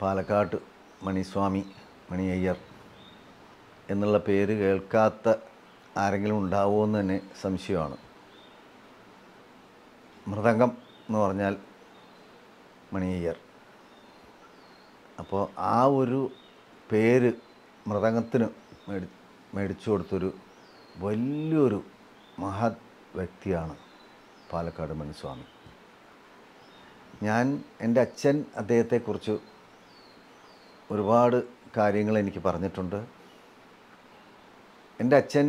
പാലക്കാട്ട് മണിസ്വാമി മണി അയ്യർ എന്നുള്ള പേര് കേൾക്കാത്ത ആരെങ്കിലും ഉണ്ടാവുമോ എന്ന് തന്നെ സംശയമാണ് മൃദംഗം എന്ന് പറഞ്ഞാൽ മണി അയ്യർ അപ്പോൾ ആ ഒരു പേര് മൃദംഗത്തിന് മേടി മേടിച്ചു കൊടുത്തൊരു വലിയൊരു മഹത് വ്യക്തിയാണ് പാലക്കാട് മണിസ്വാമി ഞാൻ എൻ്റെ അച്ഛൻ അദ്ദേഹത്തെക്കുറിച്ച് ഒരുപാട് കാര്യങ്ങൾ എനിക്ക് പറഞ്ഞിട്ടുണ്ട് എൻ്റെ അച്ഛൻ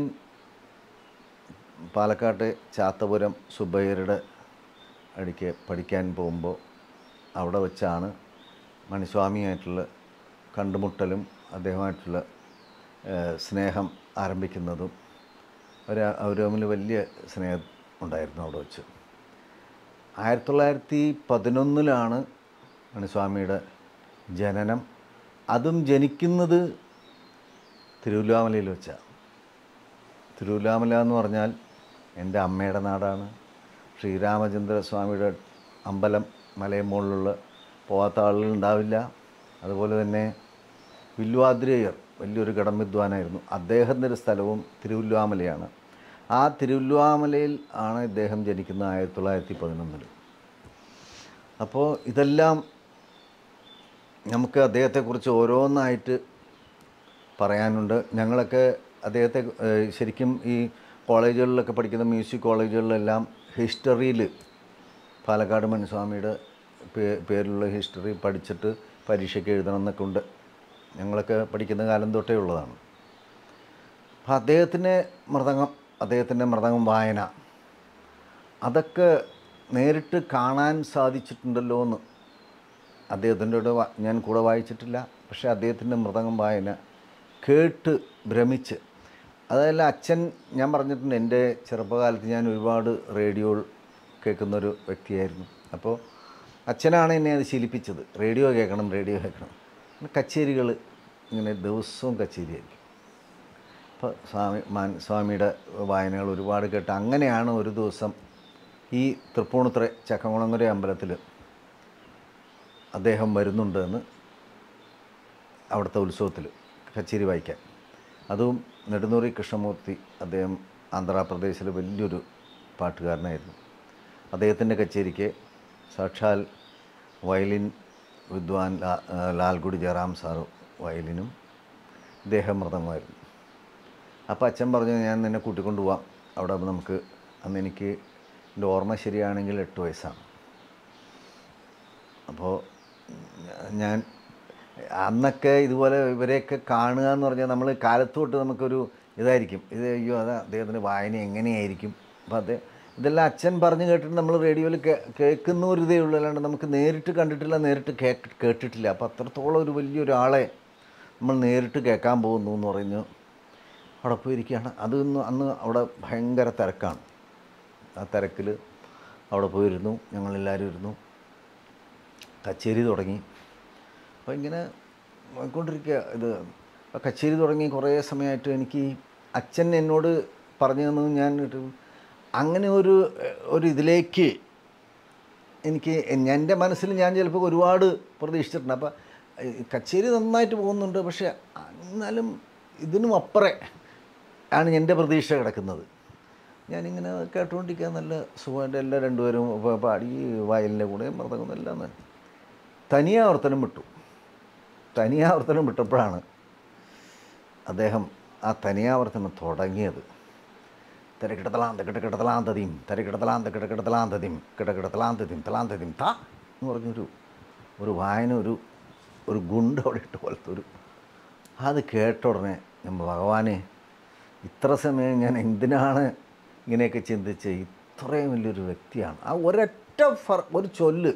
പാലക്കാട്ടെ ചാത്തപുരം സുബൈറുടെ അടിക്ക് പഠിക്കാൻ പോകുമ്പോൾ അവിടെ വെച്ചാണ് മണിസ്വാമിയായിട്ടുള്ള കണ്ടുമുട്ടലും അദ്ദേഹമായിട്ടുള്ള ഏഹ്, സ്നേഹം ആരംഭിക്കുന്നതും അവർ അവർ തമ്മിൽ വലിയ സ്നേഹം ഉണ്ടായിരുന്നു അവിടെ വെച്ച് ആയിരത്തി തൊള്ളായിരത്തി പതിനൊന്നിലാണ് മണിസ്വാമിയുടെ ജനനം അതും ജനിക്കുന്നത് തിരുവല്ലാമലയിൽ വെച്ചാണ് തിരുവല്ലാമല എന്ന് പറഞ്ഞാൽ എൻ്റെ അമ്മയുടെ നാടാണ് ശ്രീരാമചന്ദ്ര സ്വാമിയുടെ അമ്പലം മലയും മുകളിലുള്ള പോകാത്ത ആളുകൾ ഉണ്ടാവില്ല അതുപോലെ തന്നെ വില്വാദ്രേയർ വലിയൊരു കടം വിദ്വാനായിരുന്നു അദ്ദേഹത്തിൻ്റെ ഒരു സ്ഥലവും തിരുവല്ലാമലയാണ് ആ തിരുവല്ലാമലയിൽ ആണ് ഇദ്ദേഹം ജനിക്കുന്നത് ആയിരത്തി തൊള്ളായിരത്തി പതിനൊന്നിൽ അപ്പോൾ ഇതെല്ലാം നമുക്ക് അദ്ദേഹത്തെക്കുറിച്ച് ഓരോന്നായിട്ട് പറയാനുണ്ട് ഞങ്ങളൊക്കെ അദ്ദേഹത്തെ ഏഹ്, ശരിക്കും ഈ കോളേജുകളിലൊക്കെ പഠിക്കുന്ന മ്യൂസിക് കോളേജുകളിലെല്ലാം ഹിസ്റ്ററിയിൽ പാലക്കാട് മണിസ്വാമിയുടെ പേ പേരിലുള്ള ഹിസ്റ്ററി പഠിച്ചിട്ട് പരീക്ഷയ്ക്ക് എഴുതണം എന്നൊക്കെ ഉണ്ട് ഞങ്ങളൊക്കെ പഠിക്കുന്ന കാലം തൊട്ടേ ഉള്ളതാണ് അപ്പം അദ്ദേഹത്തിൻ്റെ മൃദംഗം അദ്ദേഹത്തിൻ്റെ മൃദംഗം വായന അതൊക്കെ നേരിട്ട് കാണാൻ സാധിച്ചിട്ടുണ്ടല്ലോ എന്ന് അദ്ദേഹത്തിൻ്റെ കൂടെ വാ- ഞാൻ കൂടെ വായിച്ചിട്ടില്ല പക്ഷേ അദ്ദേഹത്തിൻ്റെ മൃദംഗം വായന കേട്ട് ഭ്രമിച്ച് അതല്ല അച്ഛൻ ഞാൻ പറഞ്ഞിട്ടുണ്ട് എൻ്റെ ചെറുപ്പകാലത്ത് ഞാൻ ഒരുപാട് റേഡിയോ കേൾക്കുന്നൊരു വ്യക്തിയായിരുന്നു അപ്പോൾ അച്ഛനാണ് എന്നെ അത് ശീലിപ്പിച്ചത് റേഡിയോ കേൾക്കണം റേഡിയോ കേൾക്കണം കച്ചേരികൾ ഇങ്ങനെ ദിവസവും കച്ചേരിയായിരിക്കും അപ്പോൾ സ്വാമി മാൻ സ്വാമിയുടെ വായനകൾ ഒരുപാട് കേട്ട് അങ്ങനെയാണ് ഒരു ദിവസം ഈ തൃപ്പൂണിത്തുറ ചക്കംകുളങ്ങര അമ്പലത്തിൽ അദ്ദേഹം വരുന്നുണ്ട് എന്ന് അവിടുത്തെ ഉത്സവത്തിൽ കച്ചേരി വായിക്കാൻ അതും നെടുന്നൂറി കൃഷ്ണമൂർത്തി അദ്ദേഹം ആന്ധ്രാപ്രദേശിലെ വലിയൊരു പാട്ടുകാരനായിരുന്നു അദ്ദേഹത്തിൻ്റെ കച്ചേരിക്ക് സാക്ഷാൽ വയലിൻ വിദ്വാൻ ലാ ലാൽഗുഡി ജയറാം സാറ് വയലിനും ഇദ്ദേഹം മൃദംഗമായിരുന്നു അപ്പോൾ അച്ഛൻ പറഞ്ഞു ഞാൻ നിന്നെ കൂട്ടിക്കൊണ്ട് പോവാം അവിടെ നമുക്ക് അന്ന് എനിക്ക് എൻ്റെ ഓർമ്മ ശരിയാണെങ്കിൽ എട്ട് വയസ്സാണ് അപ്പോൾ ഞാൻ അന്നൊക്കെ ഇതുപോലെ ഇവരെയൊക്കെ കാണുക എന്ന് പറഞ്ഞാൽ നമ്മൾ കാലത്ത് തൊട്ട് നമുക്കൊരു ഇതായിരിക്കും ഇത് അയ്യോ അതാ അദ്ദേഹത്തിൻ്റെ വായന എങ്ങനെയായിരിക്കും അപ്പോൾ അത് ഇതെല്ലാം അച്ഛൻ പറഞ്ഞു കേട്ടിട്ട് നമ്മൾ റേഡിയോയിൽ കേ കേൾക്കുന്ന ഒരു ഇതേ ഉള്ളൂ അല്ലാണ്ട് നമുക്ക് നേരിട്ട് കണ്ടിട്ടില്ല നേരിട്ട് കേട്ട് കേട്ടിട്ടില്ല അപ്പോൾ അത്രത്തോളം ഒരു വലിയൊരാളെ നമ്മൾ നേരിട്ട് കേൾക്കാൻ പോകുന്നു എന്ന് പറഞ്ഞു അവിടെ പോയിരിക്കുകയാണ് അതൊന്ന് അന്ന് അവിടെ ഭയങ്കര തിരക്കാണ് ആ തിരക്കിൽ അവിടെ പോയിരുന്നു ഞങ്ങളെല്ലാവരും ഇരുന്നു കച്ചേരി തുടങ്ങി അപ്പോൾ ഇങ്ങനെ നോക്കിക്കൊണ്ടിരിക്കുക ഇത് ആ കച്ചേരി തുടങ്ങി കുറേ സമയമായിട്ട് എനിക്ക് ഈ അച്ഛൻ എന്നോട് പറഞ്ഞു തന്നത് ഞാൻ ഒരു അങ്ങനെ ഒരു ഒരു ഇതിലേക്ക് എനിക്ക് എൻ്റെ മനസ്സിൽ ഞാൻ ചിലപ്പോൾ ഒരുപാട് പ്രതീക്ഷിച്ചിട്ടുണ്ട് അപ്പോൾ ഈ കച്ചേരി നന്നായിട്ട് പോകുന്നുണ്ട് പക്ഷേ എന്നാലും ഇതിനും അപ്പുറേ ആണ് എൻ്റെ പ്രതീക്ഷ കിടക്കുന്നത് ഞാനിങ്ങനെ കേട്ടുകൊണ്ടിരിക്കുക നല്ല സുഖമായിട്ട് എല്ലാ രണ്ടുപേരും പ- പാടി വയലിൻ്റെ കൂടെ മൃദംഗം എല്ലാം തന്നെ. തനിയാവർത്തനം വിട്ടു തനിയാവർത്തനം വിട്ടപ്പോഴാണ് അദ്ദേഹം ആ തനിയാവർത്തനം തുടങ്ങിയത് തിരക്കിടത്തലാന്ത കിടക്കിടത്തലാന്തതിയും തിരക്കിടത്തലാന്ത കിടക്കിടത്തലാന്തതിയും കിടക്കിടത്തലാന്തതിയും തലാന്തതിയും താ എന്ന് പറഞ്ഞൊരു ഒരു വായന ഒരു ഒരു ഗുണ്ട് അവിടെ ഇട്ട പോലത്തെ ഒരു അത് കേട്ട ഉടനെ ഞാൻ ഭഗവാനെ ഇത്ര സമയം ഞാൻ എന്തിനാണ് ഇങ്ങനെയൊക്കെ ചിന്തിച്ച് ഇത്രയും വലിയൊരു വ്യക്തിയാണ് ആ ഒരൊറ്റ ഫർ ഒരു ചൊല്ല്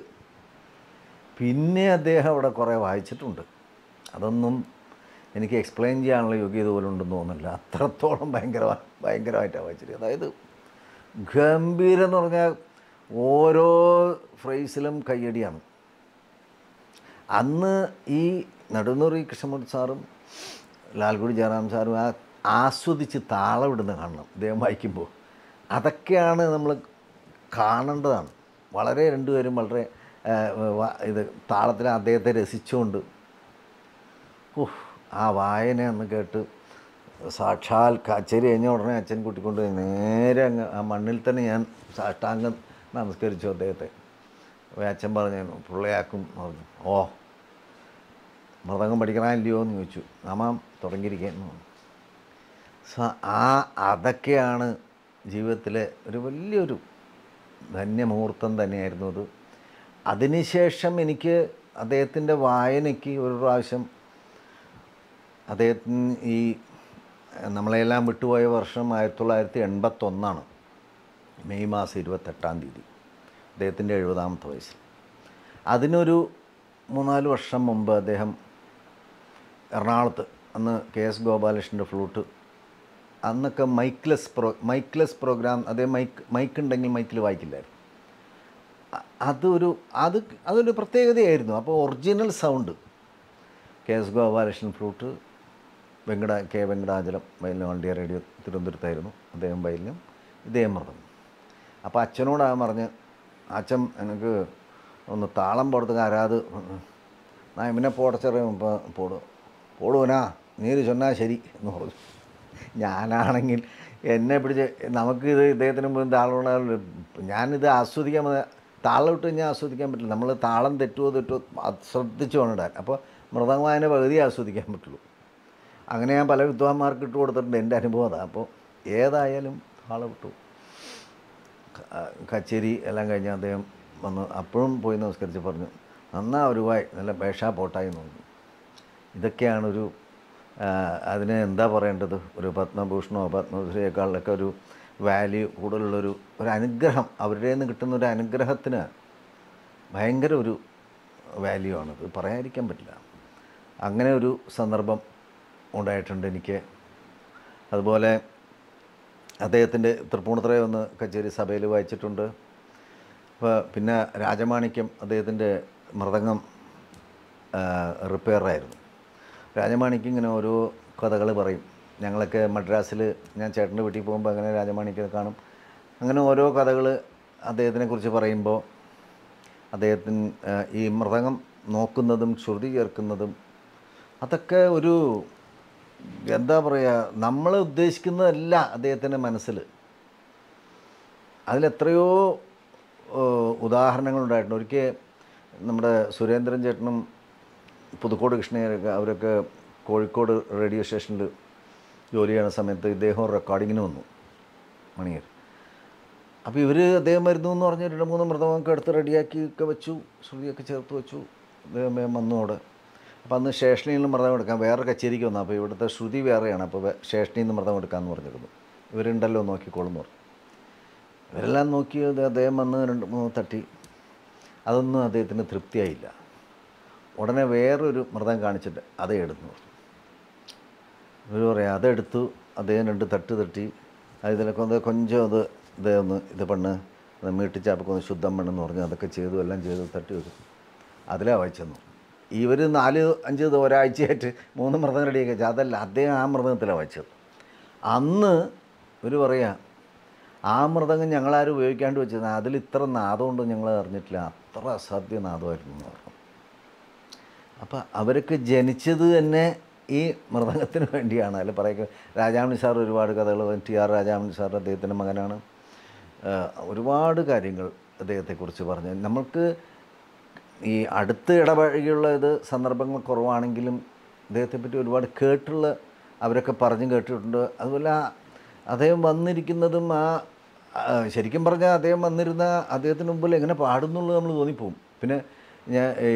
പിന്നെ അദ്ദേഹം അവിടെ കുറേ വായിച്ചിട്ടുണ്ട് അതൊന്നും എനിക്ക് എക്സ്പ്ലെയിൻ ചെയ്യാനുള്ള യോഗ്യത പോലും ഉണ്ടെന്ന് തോന്നുന്നില്ല അത്രത്തോളം ഭയങ്കര ഭയങ്കരമായിട്ടാണ് വായിച്ചത് അതായത് ഗംഭീരം എന്ന് പറഞ്ഞാൽ ഓരോ ഫ്രേസിലും കയ്യടിയാണ് അന്ന് ഈ നെടുന്നൂറി കൃഷ്ണമൂർത്തി സാറും ലാൽഗുഡി ജയറാം സാറും ആ ആസ്വദിച്ച് താളമിടുന്ന കാണണം ഇദ്ദേഹം വായിക്കുമ്പോൾ അതൊക്കെയാണ് നമ്മൾ കാണേണ്ടതാണ് വളരെ രണ്ടുപേരും വളരെ ആ, വ- ഇത് താളത്തിൽ അദ്ദേഹത്തെ രസിച്ചുകൊണ്ട് ഉഫ്, ആ വായന എന്ന് കേട്ട് സാക്ഷാൽ കച്ചേരി കഴിഞ്ഞ ഉടനെ അച്ഛൻ കൂട്ടിക്കൊണ്ട് പോയി നേരെ അങ്ങ് ആ മണ്ണിൽ തന്നെ ഞാൻ സാഷ്ടാംഗം നമസ്കരിച്ചു അദ്ദേഹത്തെ അപ്പോൾ അച്ഛൻ പറഞ്ഞു പിള്ളയാക്കും പറഞ്ഞു ഓ മൃദംഗം പഠിക്കണമില്ലയോ എന്ന് ചോദിച്ചു ആമാം തുടങ്ങിയിരിക്കുന്നു പറഞ്ഞു സ- ആ അതൊക്കെയാണ് ജീവിതത്തിലെ ഒരു വലിയൊരു ധന്യമുഹൂർത്തം തന്നെയായിരുന്നു അത് അതിനുശേഷം എനിക്ക് അദ്ദേഹത്തിൻ്റെ വായനയ്ക്ക് ഒരു പ്രാവശ്യം അദ്ദേഹത്തിന് ഈ നമ്മളെല്ലാം വിട്ടുപോയ വർഷം ആയിരത്തി തൊള്ളായിരത്തി എൺപത്തൊന്നാണ് മെയ് മാസം ഇരുപത്തെട്ടാം തീയതി അദ്ദേഹത്തിൻ്റെ എഴുപതാമത്തെ വയസ്സിൽ അതിനൊരു മൂന്നാല് വർഷം മുമ്പ് അദ്ദേഹം എറണാകുളത്ത് അന്ന് കെ എസ് ഗോപാലകൃഷ്ണൻ്റെ ഫ്ലൂട്ട് അന്നൊക്കെ മൈക്ലെസ് പ്രോ മൈക്ലെസ് പ്രോഗ്രാം അതേ മൈക്ക് മൈക്ക് ഉണ്ടെങ്കിൽ മൈക്കിൽ വായിക്കില്ലായിരുന്നു അ- അതൊരു അത് അതൊരു പ്രത്യേകതയായിരുന്നു അപ്പോൾ original sound K S Gopalakrishnan flute Venkata K Venkatachalam വയലിനും വണ്ടിയ റേഡിയോ തിരുവനന്തപുരത്തായിരുന്നു അദ്ദേഹം വയലിനും ഇദ്ദേഹം മൃദം അപ്പോൾ അച്ഛനോടാണ് പറഞ്ഞ് അച്ഛൻ എനിക്ക് ഒന്ന് താളം പോടത്തുക ആരാത് ഞാൻ ഇവനെ പോടച്ചറിയും ഇപ്പോൾ പോടും പോടുവനാ നീര് ചൊന്നാൽ ശരി എന്ന് പറഞ്ഞു ഞാനാണെങ്കിൽ എന്നെ പിടിച്ച് നമുക്കിത് ഇദ്ദേഹത്തിന് മുമ്പ് താളം ഞാനിത് ആസ്വദിക്കാൻ വന്ന- താളം ഇട്ട് കഴിഞ്ഞാൽ ആസ്വദിക്കാൻ പറ്റില്ല നമ്മൾ താളം തെറ്റുമോ തെറ്റുമോ അത് ശ്രദ്ധിച്ച് വേണം ഇടാൻ അപ്പോൾ മൃദംഗവായന പകുതി ആസ്വദിക്കാൻ പറ്റുള്ളൂ അങ്ങനെ ഞാൻ പല വിദ്വാൻമാർക്ക് ഇട്ട് കൊടുത്തിട്ടുണ്ട് എൻ്റെ അനുഭവം അതാണ് അപ്പോൾ ഏതായാലും താളം ഇട്ടു ക- കച്ചേരി എല്ലാം കഴിഞ്ഞ് അദ്ദേഹം വന്ന് അപ്പോഴും പോയി നമസ്കരിച്ച് പറഞ്ഞു നന്നാ ഒരുവായി നല്ല ബേഷാ പോട്ടായി എന്ന് പറഞ്ഞു ഇതൊക്കെയാണൊരു ആ, അതിന് എന്താ പറയേണ്ടത് ഒരു പത്മഭൂഷണോ പത്മശ്രീയേക്കാളിലൊക്കെ ഒരു വാല്യൂ കൂടുതലുള്ളൊരു ഒരു അനുഗ്രഹം അവരുടെ നിന്ന് കിട്ടുന്ന ഒരു അനുഗ്രഹത്തിന് ഭയങ്കര ഒരു വാല്യൂ ആണത് പറയാതിരിക്കാൻ പറ്റില്ല അങ്ങനെ ഒരു സന്ദർഭം ഉണ്ടായിട്ടുണ്ട് എനിക്ക് അതുപോലെ അദ്ദേഹത്തിൻ്റെ തൃപ്പൂണിത്തുറ ഒന്ന് കച്ചേരി സഭയിൽ വായിച്ചിട്ടുണ്ട് അപ്പോൾ പിന്നെ രാജമാണിക്യം അദ്ദേഹത്തിൻ്റെ മൃദംഗം റിപ്പയറായിരുന്നു രാജമാണിക്യം ഇങ്ങനെ ഓരോ കഥകൾ പറയും ഞങ്ങളൊക്കെ മദ്രാസിൽ ഞാൻ ചേട്ടൻ്റെ വീട്ടിൽ പോകുമ്പോൾ അങ്ങനെ രാജമാണിക്യം കാണും അങ്ങനെ ഓരോ കഥകൾ അദ്ദേഹത്തിനെക്കുറിച്ച് പറയുമ്പോൾ അദ്ദേഹത്തിന് ആ, ഈ മൃദംഗം നോക്കുന്നതും ശ്രുതി ചേർക്കുന്നതും അതൊക്കെ ഒരു എന്താ പറയുക നമ്മൾ ഉദ്ദേശിക്കുന്നതല്ല അദ്ദേഹത്തിൻ്റെ മനസ്സിൽ അതിലെത്രയോ ഏഹ്, ഉദാഹരണങ്ങളുണ്ടായിട്ടുണ്ട് ഒരിക്കൽ നമ്മുടെ സുരേന്ദ്രൻ ചേട്ടനും പുതുക്കോട് കൃഷ്ണയൊക്കെ അവരൊക്കെ കോഴിക്കോട് റേഡിയോ സ്റ്റേഷനിൽ ജോലി ചെയ്യുന്ന സമയത്ത് ഇദ്ദേഹം റെക്കോർഡിങ്ങിന് വന്നു മണിയർ അപ്പോൾ ഇവർ അദ്ദേഹം വരുന്നു എന്ന് പറഞ്ഞ് രണ്ട് മൂന്ന് മൃതമൊക്കെ എടുത്ത് റെഡിയാക്കി ഒക്കെ വെച്ചു ശ്രുതിയൊക്കെ ചേർത്ത് വെച്ചു അദ്ദേഹം വേഗം വന്നു അവിടെ അപ്പോൾ അന്ന് സ്റ്റേഷനിൽ നിന്ന് മൃതം എടുക്കാം വേറെ കച്ചേരിക്ക് വന്നു അപ്പോൾ ഇവിടുത്തെ ശ്രുതി വേറെയാണ് അപ്പോൾ വേ- സ്റ്റേഷനിൽ നിന്ന് മൃതം എടുക്കാമെന്ന് പറഞ്ഞിരുന്നു ഇവരുണ്ടല്ലോ നോക്കിക്കോളും എന്ന് പറഞ്ഞു ഇവരെല്ലാം നോക്കി അത് അദ്ദേഹം വന്ന് രണ്ട് മൂന്ന് തട്ടി അതൊന്നും അദ്ദേഹത്തിന് തൃപ്തിയായില്ല ഉടനെ വേറൊരു മൃതം കാണിച്ചിട്ട് അതേ എടുത്തു ഇവർ പറയാം അതെടുത്തു അദ്ദേഹം രണ്ട് തട്ട് തട്ടി അത് ഇതിലൊക്കെ ഒന്ന് കൊഞ്ചം അത് ഇതേ ഒന്ന് ഇത് പണ്ണ് അത് മീട്ടിച്ചാപ്പൊക്കെ ഒന്ന് ശുദ്ധം പണ്ണെന്ന് പറഞ്ഞു അതൊക്കെ ചെയ്തു എല്ലാം ചെയ്തു തട്ടി വെച്ചു അതിലാ വായിച്ചെന്നു ഇവർ നാല് അഞ്ച് ദിവസം ഒരാഴ്ചയായിട്ട് മൂന്ന് മൃതം റെഡിയാക്കി വെച്ചാൽ അതല്ല അദ്ദേഹം ആ മൃതത്തിലാണ് വായിച്ചത് അന്ന് ഇവർ പറയാ ആ മൃതകം ഞങ്ങളാരും ഉപയോഗിക്കാണ്ട് വെച്ചത് അതിൽ ഇത്ര നാദമുണ്ട് ഞങ്ങൾ അറിഞ്ഞിട്ടില്ല അത്ര അസാധ്യ നാദമായിരുന്നു എന്ന് പറഞ്ഞു അപ്പം അവരൊക്കെ ജനിച്ചത് തന്നെ ഈ മൃദംഗത്തിന് വേണ്ടിയാണ് അതിൽ പറയുക രാജാമണി സാർ ഒരുപാട് കഥകൾ ടി ആർ രാജാമണി സാർ അദ്ദേഹത്തിൻ്റെ മകനാണ് ആ, ഒരുപാട് കാര്യങ്ങൾ അദ്ദേഹത്തെക്കുറിച്ച് പറഞ്ഞു നമുക്ക് ഈ അടുത്ത് ഇടപഴകിയുള്ള ഇത് സന്ദർഭങ്ങൾ കുറവാണെങ്കിലും അദ്ദേഹത്തെ പറ്റി ഒരുപാട് കേട്ടുള്ള അവരൊക്കെ പറഞ്ഞും കേട്ടിട്ടുണ്ട് അതുപോലെ ആ അദ്ദേഹം വന്നിരിക്കുന്നതും ആ ആ, ശരിക്കും പറഞ്ഞാൽ അദ്ദേഹം വന്നിരുന്ന അദ്ദേഹത്തിന് മുമ്പിൽ എങ്ങനെ പാടുന്നുള്ളത് നമ്മൾ തോന്നിപ്പോവും പിന്നെ ഞാൻ ഈ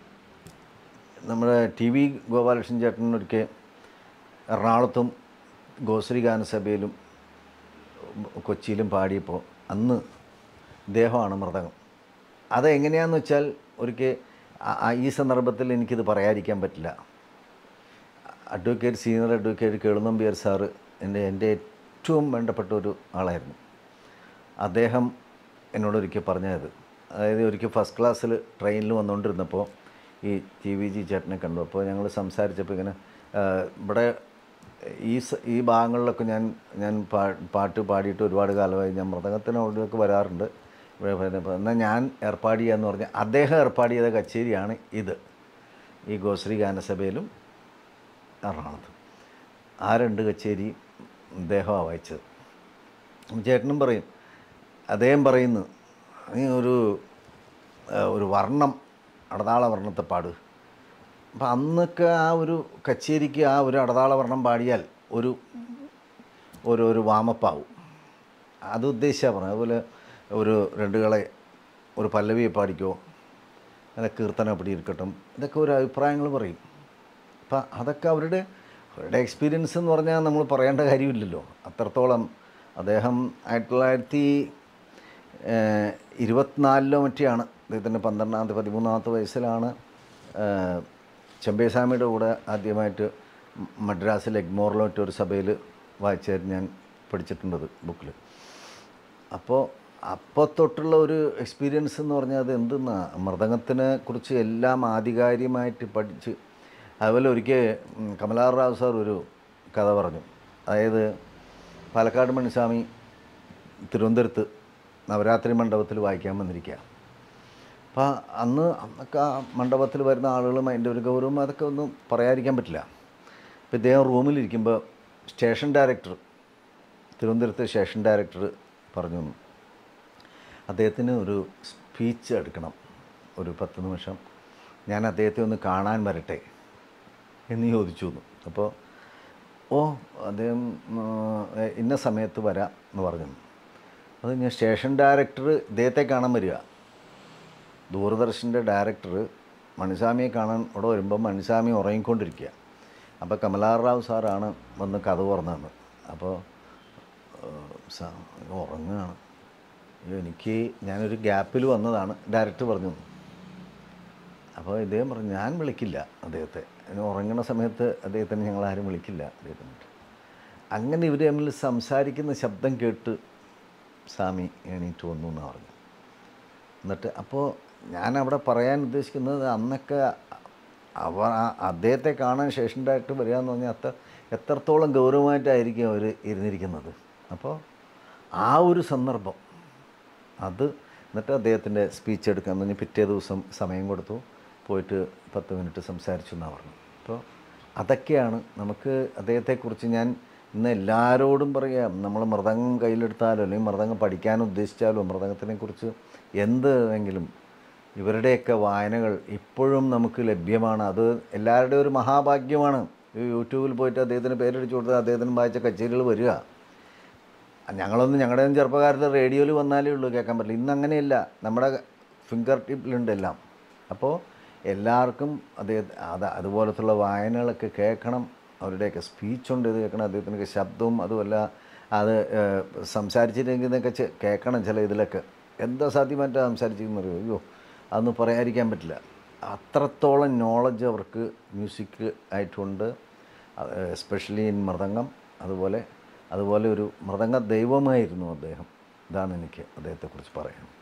നമ്മുടെ ടി വി ഗോപാലകൃഷ്ണൻ ചേട്ടൻ ഒരിക്കൽ എറണാകുളത്തും ഗോശ്രീ ഗാനസഭയിലും കൊച്ചിയിലും പാടിയപ്പോൾ അന്ന് ഇദ്ദേഹമാണ് മൃദംഗം അത് എങ്ങനെയാന്ന് വെച്ചാൽ ഒരിക്കൽ ആ- ആ ഈ സന്ദർഭത്തിൽ എനിക്കിത് പറയാതിരിക്കാൻ പറ്റില്ല advocate senior advocate Kelunnambiar sir എൻ്റെ എൻ്റെ ഏറ്റവും വേണ്ടപ്പെട്ട ഒരു ആളായിരുന്നു അദ്ദേഹം എന്നോട് ഒരിക്കൽ പറഞ്ഞത് അതായത് ഒരിക്കൽ ഫസ്റ്റ് ക്ലാസ്സിൽ ട്രെയിനിൽ വന്നുകൊണ്ടിരുന്നപ്പോൾ ഈ ടി വി ജി ചേട്ടനെ കണ്ടു അപ്പോൾ ഞങ്ങൾ സംസാരിച്ചപ്പോൾ ഇങ്ങനെ ആ, ഇവിടെ ഈ സ- ഈ ഭാഗങ്ങളിലൊക്കെ ഞാൻ ഞാൻ പാ പാട്ട് പാടിയിട്ട് ഒരുപാട് കാലമായി ഞാൻ മൃദംഗത്തിന് അവിടെയൊക്കെ വരാറുണ്ട് ഇവിടെ വരുന്നപ്പോൾ എന്നാൽ ഞാൻ ഏർപ്പാട് ചെയ്യാന്ന് പറഞ്ഞാൽ അദ്ദേഹം ഏർപ്പാട് ചെയ്ത കച്ചേരിയാണ് ഇത് ഈ ഗോശ്രീ ഗാനസഭയിലും എറണാകുളത്ത് ആ രണ്ട് കച്ചേരി അദ്ദേഹമാണ് വായിച്ചത് ചേട്ടനും പറയും അദ്ദേഹം പറയുന്നു നീ ഒരു ആ, ഒരു വർണ്ണം അടതാള വർണ്ണത്തെ പാട് അപ്പം അന്നൊക്കെ ആ ഒരു കച്ചേരിക്ക് ആ ഒരു അടതാള വർണ്ണം പാടിയാൽ ഒരു ഒരു ഒരു വാമപ്പാവും അത് ഉദ്ദേശിച്ചാണ് പറഞ്ഞത് അതുപോലെ ഒരു രണ്ടുകളെ ഒരു പല്ലവിയെ പാടിക്കോ അല്ല കീർത്തനം എപ്പടി ഇരിക്കട്ടും ഇതൊക്കെ ഒരു അഭിപ്രായങ്ങൾ പറയും അപ്പം അതൊക്കെ അവരുടെ അവരുടെ എക്സ്പീരിയൻസ് എന്ന് പറഞ്ഞാൽ നമ്മൾ പറയേണ്ട കാര്യമില്ലല്ലോ അത്രത്തോളം അദ്ദേഹം ആയിരത്തി തൊള്ളായിരത്തി ഏഹ്, ഇരുപത്തിനാലിലോ മറ്റെയാണ് അദ്ദേഹത്തിൻ്റെ പന്ത്രണ്ടാമത്തെ പതിമൂന്നാമത്തെ വയസ്സിലാണ് ഏഹ്, ചെമ്പേസ്വാമിയുടെ കൂടെ ആദ്യമായിട്ട് മ- മദ്രാസിൽ എഗ്മോറിലോ മറ്റൊരു സഭയിൽ വായിച്ചായിരുന്നു ഞാൻ പഠിച്ചിട്ടുണ്ടത് ബുക്കിൽ അപ്പോൾ അപ്പോൾ തൊട്ടുള്ള ഒരു എക്സ്പീരിയൻസ് എന്ന് പറഞ്ഞാൽ അത് എന്തെന്നാ മൃദംഗത്തിനെ കുറിച്ച് എല്ലാം ആധികാരികമായിട്ട് പഠിച്ച് അതുപോലെ ഒരിക്കൽ ഉം, കമലാർ റാവു സാർ ഒരു കഥ പറഞ്ഞു അതായത് പാലക്കാട് മണിസ്വാമി തിരുവനന്തപുരത്ത് നവരാത്രി മണ്ഡപത്തിൽ വായിക്കാൻ വന്നിരിക്കുക അപ്പോൾ അന്ന് അന്നൊക്കെ ആ മണ്ഡപത്തിൽ വരുന്ന ആളുകളും അതിൻ്റെ ഒരു ഗൗരവം അതൊക്കെ ഒന്നും പറയാതിരിക്കാൻ പറ്റില്ല അപ്പോൾ ഇദ്ദേഹം റൂമിലിരിക്കുമ്പോൾ സ്റ്റേഷൻ ഡയറക്ടർ തിരുവനന്തപുരത്തെ സ്റ്റേഷൻ ഡയറക്ടർ പറഞ്ഞു അദ്ദേഹത്തിന് ഒരു സ്പീച്ച് എടുക്കണം ഒരു പത്ത് നിമിഷം ഞാൻ അദ്ദേഹത്തെ ഒന്ന് കാണാൻ വരട്ടെ എന്ന് ചോദിച്ചു എന്ന് അപ്പോൾ ഓ അദ്ദേഹം ആ, ഇന്ന സമയത്ത് വരാം എന്ന് പറഞ്ഞു അത് ഞാൻ സ്റ്റേഷൻ ഡയറക്ടർ ഇദ്ദേഹത്തെ കാണാൻ വരിക ദൂരദർശൻ്റെ ഡയറക്ടർ മണിസ്വാമിയെ കാണാൻ ഇവിടെ വരുമ്പോൾ മണിസ്വാമി ഉറങ്ങിക്കൊണ്ടിരിക്കുക അപ്പോൾ കമലാർ റാവു സാറാണ് വന്ന് കഥ തുറന്നത് അപ്പോൾ സാ ഉറങ്ങുകയാണ് അയ്യോ, എനിക്ക് ഞാനൊരു ഗ്യാപ്പിൽ വന്നതാണ് ഡയറക്ടർ പറഞ്ഞു അപ്പോൾ ഇദ്ദേഹം പറഞ്ഞു ഞാൻ വിളിക്കില്ല അദ്ദേഹത്തെ ഇനി ഉറങ്ങുന്ന സമയത്ത് അദ്ദേഹത്തിന് ഞങ്ങൾ ആരും വിളിക്കില്ല അദ്ദേഹത്തിന് അങ്ങനെ ഇവർ തമ്മിൽ സംസാരിക്കുന്ന ശബ്ദം കേട്ട് സ്വാമി എണീറ്റ് വന്നു എന്ന് പറഞ്ഞു എന്നിട്ട് അപ്പോൾ ഞാൻ അവിടെ പറയാൻ ഉദ്ദേശിക്കുന്നത് അന്നൊക്കെ അവ ആ- അദ്ദേഹത്തെ കാണാൻ സ്റ്റേഷൻ ഡയറക്ടർ വരിക എന്ന് പറഞ്ഞാൽ അത്ര എത്രത്തോളം ഗൗരവമായിട്ടായിരിക്കും അവർ ഇരുന്നിരിക്കുന്നത് അപ്പോൾ ആ ഒരു സന്ദർഭം അത് എന്നിട്ട് അദ്ദേഹത്തിൻ്റെ സ്പീച്ച് എടുക്കാൻ പറഞ്ഞ് പിറ്റേ ദിവസം സമയം കൊടുത്തു പോയിട്ട് പത്ത് മിനിറ്റ് സംസാരിച്ചു എന്നാണ് പറഞ്ഞു അപ്പോൾ അതൊക്കെയാണ് നമുക്ക് അദ്ദേഹത്തെക്കുറിച്ച് ഞാൻ ഇന്ന് എല്ലാവരോടും പറയാം നമ്മൾ മൃദംഗം കയ്യിലെടുത്താലോ അല്ലെങ്കിൽ മൃദംഗം പഠിക്കാൻ ഉദ്ദേശിച്ചാലോ മൃദംഗത്തിനെ കുറിച്ച് എന്തെങ്കിലും ഇവരുടെയൊക്കെ വായനകൾ ഇപ്പോഴും നമുക്ക് ലഭ്യമാണ് അത് എല്ലാവരുടെയും ഒരു മഹാഭാഗ്യമാണ് ഈ യൂട്യൂബിൽ പോയിട്ട് അദ്ദേഹത്തിന് പേരടിച്ചു കൊടുത്താൽ അദ്ദേഹത്തിന് വായിച്ച കച്ചേരികൾ വരിക ഞങ്ങളൊന്നും ഞങ്ങളുടെ ഒന്നും ചെറുപ്പകാലത്ത് റേഡിയോയിൽ വന്നാലേ ഉള്ളൂ കേൾക്കാൻ പറ്റില്ല ഇന്ന് അങ്ങനെയല്ല നമ്മുടെ ഫിംഗർ ടിപ്പിലുണ്ട് എല്ലാം അപ്പോൾ എല്ലാവർക്കും അദ്ദേഹം അത് അതുപോലത്തുള്ള വായനകളൊക്കെ കേൾക്കണം അവരുടെയൊക്കെ സ്പീച്ചുണ്ട് ഇത് കേൾക്കണം അദ്ദേഹത്തിനൊക്കെ ശബ്ദവും അതുമല്ല അത് ഏഹ്, സംസാരിച്ചിരിക്കുന്നതൊക്കെ ചെ- കേൾക്കണം ചില ഇതിലൊക്കെ എന്താ സാധ്യമായിട്ടാണ് സംസാരിച്ചിരിക്കുന്നത് അയ്യോ അതൊന്നും പറയാതിരിക്കാൻ പറ്റില്ല അത്രത്തോളം നോളജ് അവർക്ക് മ്യൂസിക് ആയിട്ടുണ്ട് എസ്പെഷ്യലി ഇൻ മൃദംഗം അതുപോലെ അതുപോലെ ഒരു മൃദംഗ ദൈവമായിരുന്നു അദ്ദേഹം ഇതാണ് എനിക്ക് അദ്ദേഹത്തെക്കുറിച്ച് പറയാൻ